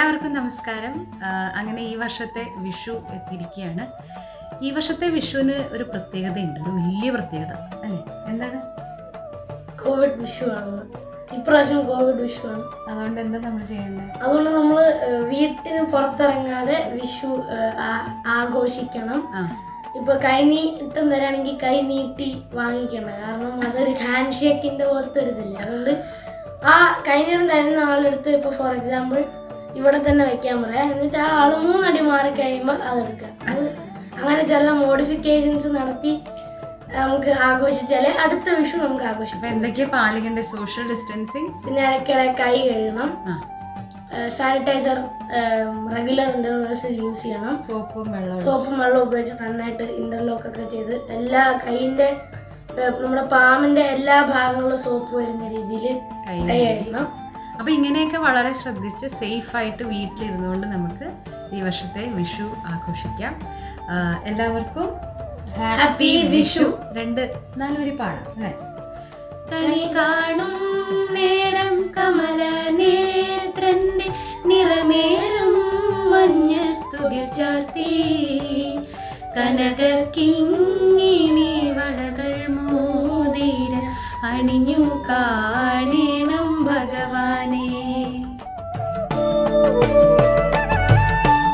എല്ലാവർക്കും നമസ്കാരം ആ, അങ്ങനെ ഈ വർഷത്തെ വിഷു എത്തിയിരിക്കുകയാണ് ഈ വർഷത്തെ വിഷുവിന് ഒരു പ്രത്യേകതയുണ്ട് ഒരു വലിയ പ്രത്യേകത അല്ലേ എന്താണ് കോവിഡ് വിഷു ആണെന്ന് ഇപ്രാവശ്യം കോവിഡ് വിഷു ആണ് അതുകൊണ്ട് എന്താ നമ്മൾ ചെയ്യേണ്ടത് അതുകൊണ്ട് നമ്മൾ വീട്ടിന് പുറത്തിറങ്ങാതെ വിഷു ഏഹ്, ആ- ആഘോഷിക്കണം ആ ഇപ്പൊ കൈ നീട്ടം തരാണെങ്കിൽ കൈ നീട്ടി വാങ്ങിക്കണം കാരണം അതൊരു ഹാൻഡ് ഷേക്കിന്റെ പോലത്തെ ഒരു ഇതില്ല അതുകൊണ്ട് ആ കൈ നീട്ടം തരുന്ന ആളെടുത്ത് ഇപ്പൊ ഫോർ എക്സാമ്പിൾ ഇവിടെ തന്നെ വെക്കാൻ പറയാം എന്നിട്ട് ആ ആള് മൂന്നടി മാറി കഴിയുമ്പോൾ അതെടുക്കുക അത് അങ്ങനെ ചില മോഡിഫിക്കേഷൻസ് നടത്തി നമുക്ക് ആഘോഷിച്ചാലേ അടുത്ത വിഷു നമുക്ക് അപ്പൊ ആഘോഷിക്കാം എന്തൊക്കെയാ പാലിക്കേണ്ടത് സോഷ്യൽ ഡിസ്റ്റൻസിങ് പിന്നെ ഇടയ്ക്കിടെ കൈ കഴുകണം ആ സാനിറ്റൈസർ റെഗുലർ ഇന്റർവെൽസ് യൂസ് ചെയ്യണം സോപ്പും വെള്ളവും സോപ്പും വെള്ളവും ഉപയോഗിച്ച് നന്നായിട്ട് ഇന്റർലോക്ക് ഒക്കെ ചെയ്ത് എല്ലാ കൈയിന്റെ ഏഹ്, നമ്മുടെ പാമ്പിന്റെ എല്ലാ ഭാഗങ്ങളിലും സോപ്പ് വരുന്ന രീതിയിൽ കൈ കൈ കഴുകണം അപ്പൊ ഇങ്ങനെയൊക്കെ വളരെ ശ്രദ്ധിച്ച് സേഫ് ആയിട്ട് വീട്ടിലിരുന്നുകൊണ്ട് നമുക്ക് ഈ വർഷത്തെ വിഷു ആഘോഷിക്കാം ആ, എല്ലാവർക്കും Happy വിഷു. രണ്ട് നാല് വരി പാടാം അല്ലേ കണി കാണും നേരം കമല നേത്രന്റെ നിറമേറും മഞ്ഞ തുകിൽ ചാർത്തി കനക കിങ്ങിണി വളകൾ മോതിര അണിഞ്ഞു കാണണം ഭഗവാനെ